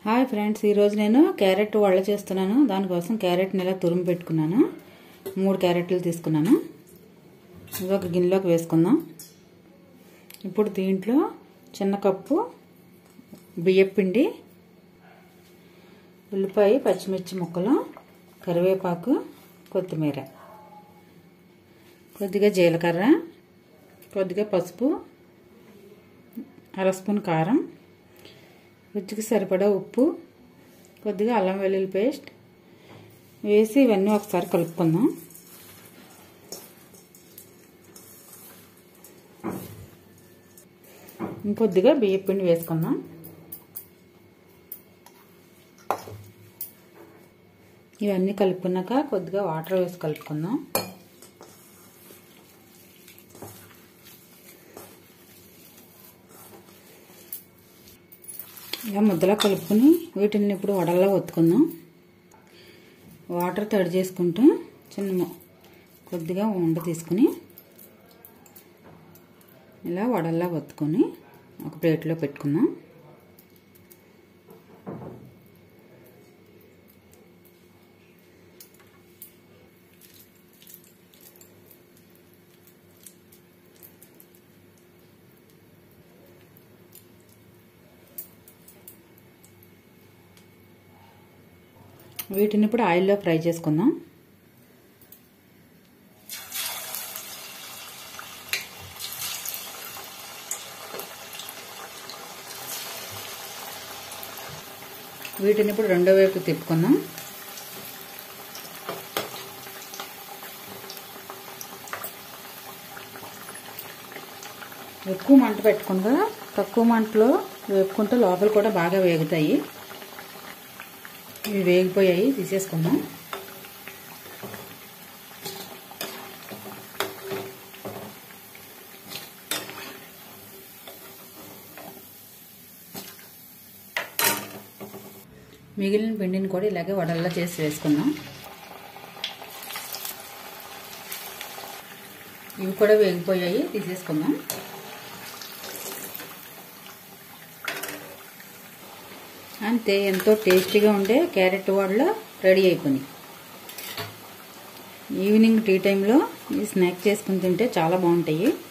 hi friends ఈరోజు నేను carrot వళ్ళ చేస్తున్నాను దానికోసం క్యారెట్ని ఇలా తురుము పెట్టుకున్నాను మూడు క్యారెట్లు తీసుకున్నాను ఇది ఒక గిన్నెలోకి వేసుకుందాం ఇప్పుడు దీంట్లో చిన్న కప్పు బియ్యపిండి ఉల్లిపాయ పచ్చిమిర్చి ముక్కలు కరివేపాకు కొత్తిమీర కొద్దిగా జీలకర్ర కొద్దిగా పసుపు అర స్పూన్ కారం రుచికి సరిపడా ఉప్పు కొద్దిగా అల్లం వెల్లుల్లి పేస్ట్ వేసి ఇవన్నీ ఒకసారి కలుపుకుందాం ఇంకొద్దిగా బియ్యం పిండి వేసుకుందాం ఇవన్నీ కలుపుకున్నాక కొద్దిగా వాటర్ వేసి కలుపుకుందాం ఇలా ముద్దలా కలుపుకొని వీటిని ఇప్పుడు వడల్లా ఒత్తుకుందాం వాటర్ తడి చేసుకుంటూ చిన్న కొద్దిగా ఉండ తీసుకుని ఇలా వడల్లా ఒత్తుకొని ఒక ప్లేట్లో పెట్టుకుందాం వీటిని ఇప్పుడు ఆయిల్లో ఫ్రై చేసుకుందాం వీటిని ఇప్పుడు రెండో వైపు తిప్పుకుందాం ఎక్కువ మంట పెట్టకుండా తక్కువ మంటలో వేపుకుంటే లోపల కూడా బాగా వేగుతాయి ఇవి వేగిపోయాయి తీసేసుకుందాం మిగిలిన పిండిని కూడా ఇలాగే వడల్లా చేసి వేసుకుందాం ఇవి కూడా వేగిపోయాయి తీసేసుకుందాం అంతే ఎంతో టేస్టీగా ఉండే క్యారెట్ వాడలో రెడీ అయిపోయింది ఈవినింగ్ టీ టైంలో ఈ స్నాక్ చేసుకుని తింటే చాలా బాగుంటాయి